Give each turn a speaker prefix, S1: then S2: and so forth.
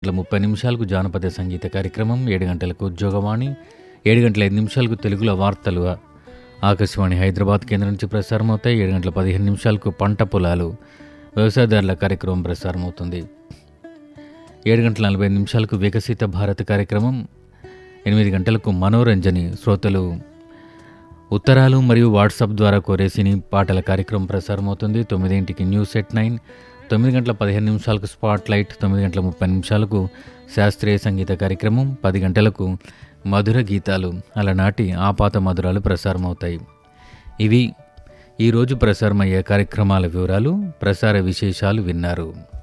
S1: గంటల ముప్పై నిమిషాలకు జానపద సంగీత కార్యక్రమం ఏడు గంటలకు ఉద్యోగవాణి ఏడు గంటల ఐదు నిమిషాలకు తెలుగులో వార్తలు ఆకాశవాణి హైదరాబాద్ కేంద్రం నుంచి ప్రసారమవుతాయి ఏడు గంటల పదిహేను నిమిషాలకు పంట పొలాలు వ్యవసాయదారుల కార్యక్రమం ప్రసారమవుతుంది ఏడు గంటల నలభై ఐదు నిమిషాలకు వికసిత భారత్ కార్యక్రమం ఎనిమిది గంటలకు మనోరంజని శ్రోతలు ఉత్తరాలు మరియు వాట్సాప్ ద్వారా కోరే సినీ పాటల కార్యక్రమం ప్రసారమవుతుంది తొమ్మిదింటికి న్యూస్ ఎట్ నైన్ తొమ్మిది గంటల పదిహేను నిమిషాలకు స్పాట్ లైట్ తొమ్మిది గంటల ముప్పై నిమిషాలకు శాస్త్రీయ సంగీత కార్యక్రమం పది గంటలకు మధుర గీతాలు అలనాటి ఆపాత మధురాలు ప్రసారమవుతాయి ఇవి ఈరోజు ప్రసారమయ్యే కార్యక్రమాల వివరాలు ప్రసార విశేషాలు విన్నారు